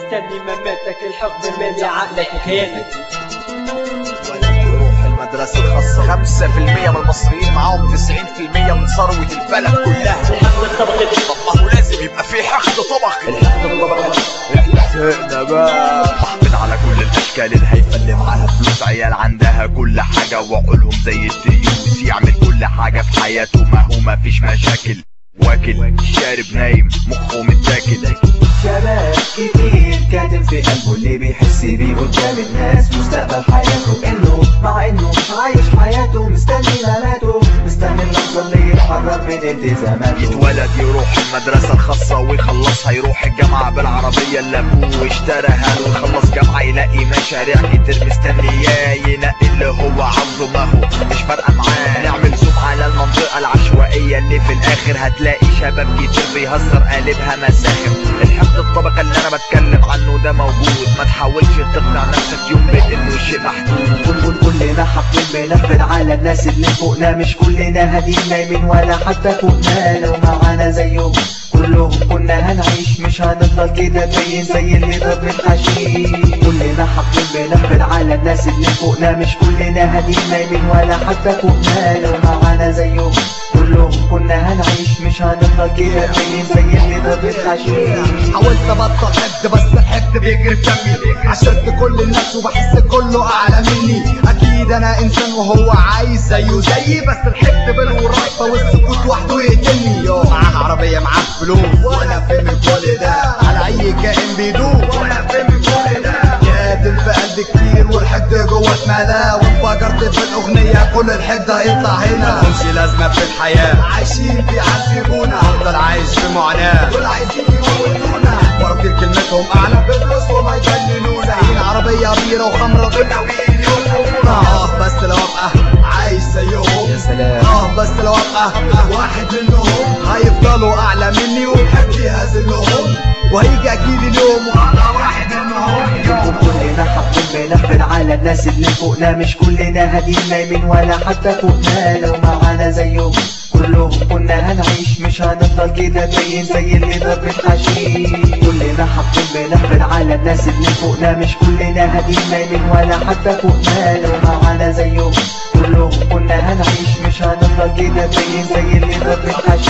مستني مماتك الحقد مالي عقلك وكيانك يروح المدرسة الخاصة خمسة في المية من المصريين معاهم تسعين في المية من ثروة البلد كلها الحقد الطبقي طب ما هو لازم يبقى في حقد طبقي الحقد الطبقي احنا بقى بحقد على كل الاشكال الهايفه اللي معاها فلوس عيال عندها كل حاجه وعقولهم زي التيوس يعمل كل حاجه في حياته ما هو ما فيش مشاكل واكل شارب نايم مخه متاكل شباب كتير كاتم في قلبه اللي بيحس بيه قدام الناس مستقبل حياته انه مع انه مش عايش حياته مستني مماته مستني اللحظة اللي يتحرر من التزاماته يتولد يروح المدرسة الخاصة ويخلصها يروح الجامعة بالعربية اللي أبوه اشتراها له يخلص جامعة يلاقي مشاريع كتير مستنياه ينقي اللي هو عاوزه ما هو مش فارقة معاه نعمل زوم على المنطقة العشوائية اللي في الآخر هتلاقي شباب كتير بيهزر قالبها مساخر الحقد الطبقة اللي أنا بتكلم عنه ده موجود ما تحاولش تقنع نفسك يوم بإنه شيء محدود كل كل كلنا حاطين بنفذ على الناس اللي فوقنا مش كلنا هادين نايمين ولا حتى فوقنا لو معانا زيهم كلهم كنا هنعيش مش هنفضل كده باين زي اللي ضرب الحشيش كلنا حاطين بنفذ على الناس اللي فوقنا مش كلنا هادين نايمين ولا حتى فوقنا لو معانا زيهم كلهم كنا هنعيش مش هنفضل كده باين زي اللي ضرب الحشيش حاولت ابطل حقد بس الحقد بيجري في دمي عشرت كل الناس وبحس كله اعلى مني اكيد انا انسان وهو عايز زيه زيي بس الحقد بالوراثه والسكوت وحده يقتلني يو معاه عربيه معاه فلوس وانا في من كل ده على اي كائن بيدوب وانا في من كل ده كاتم في قلبي كتير والحقد جوه اتملا وانفجرت في الاغنيه كل الحقد هيطلع هنا ملهمش لازمه في الحياه عايشين بيعذبونا افضل عايش في معاناه دول عايزين يموتونا ورطير كلمتهم اعلى بفلوسهم هيجننونا عين عربيه بيره وخمره بالناويين يوقفونا اه بس لو ابقى عايش زيهم يا سلام. اه بس لو ابقى واحد منهم هيفضلوا اعلى مني وحبي هزلهم وهيجي اكيد اليوم وابقى واحد منهم يوم كلنا حاطين بنفذ على الناس اللي فوقنا مش كلنا هادين نايمين ولا حتى فوقنا لو معانا زيهم كلهم كنا هنعيش مش هنفضل كده باين زي اللي ضرب الحشيش كلنا حاطين بنفذ على الناس اللي فوقنا مش كلنا هادين نايمين ولا حتى فوقنا لو معانا زيهم كلهم كنا هنعيش مش هنفضل كده باين زي اللي ضرب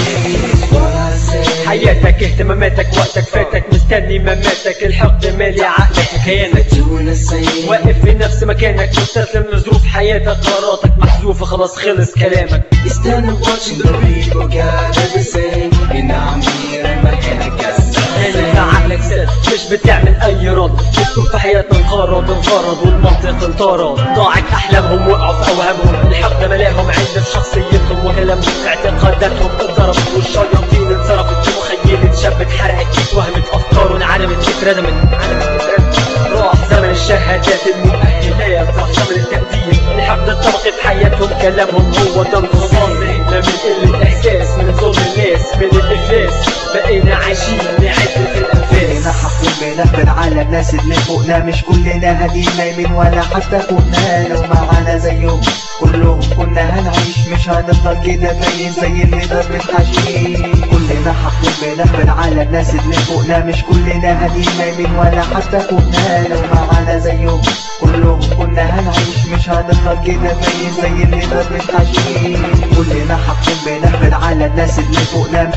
الحشيش حياتك اهتماماتك وقتك فاتك مستني مماتك الحقد مالي عقلك وكيانك واقف في نفس مكانك مستسلم لظروف حياتك قراراتك محذوفة خلاص خلص كلامك Stand watching the people got everything And I'm here and my hand against انت عقلك سد مش بتعمل اي رد بتكون في حياتنا انقرض انقرض والمنطق انطرد ضاعت احلامهم وقعوا في اوهامهم الحقد ملاهم عند في شخصيتهم وهلم اعتقاداتهم اتضربت والشياطين انصرفت في مخيلة شاب اتحرقت كيس وهمت افكاره انعدمت اتردمت انعدمت اتردمت راح زمن الشهادات المؤهلات راح زمن التقدير الحقد الطبقي في حياتهم كلامهم هو ده انتصار زهقنا من قلة احساس من ظلم الناس من الافلاس بقينا عايشين نعد في الانفاس كلنا حاطين بنفذ على الناس اللي فوقنا مش كلنا هادين نايمين ولا حتى فوقنا لو معانا زيهم كلهم كنا هنعيش مش هنفضل كده باين زي اللي ضرب الحشيش كلنا حاطين بنفذ على الناس اللي فوقنا مش كلنا هادين نايمين ولا حتى فوقنا لو معانا زيهم كلهم كنا هنعيش مش هنفضل كده باين زي اللي ضرب الحشيش كلنا حاطين بنفذ على الناس اللي فوقنا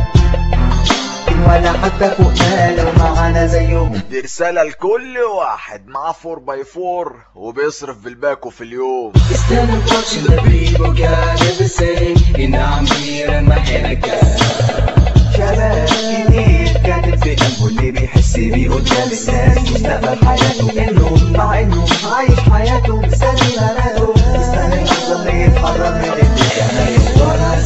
ولا حتى فوقنا لو معانا زيهم دي رسالة لكل واحد معاه 4 باي 4 وبيصرف بالباكو في اليوم Stand watching the people got everything And I'm here and my hand against شباب كتير كاتب في قلبه اللي بيحس بيه قدام الناس مستقبل حياته انه مع انه مش عايش حياته مستني مماته مستني اللحظة اللي يتحرر من الاتجاهات وانا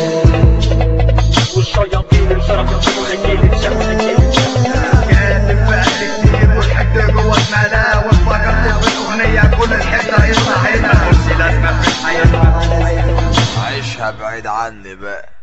والشياطين انصرفت في مخيلة شاب كاتب في قلبي كتير والحقد جوه اتملا وانفجرت في الاغنيه كل الحقد هيطلع هنا ملهمش لازمه في الحياه عيشها بعيد عني بقى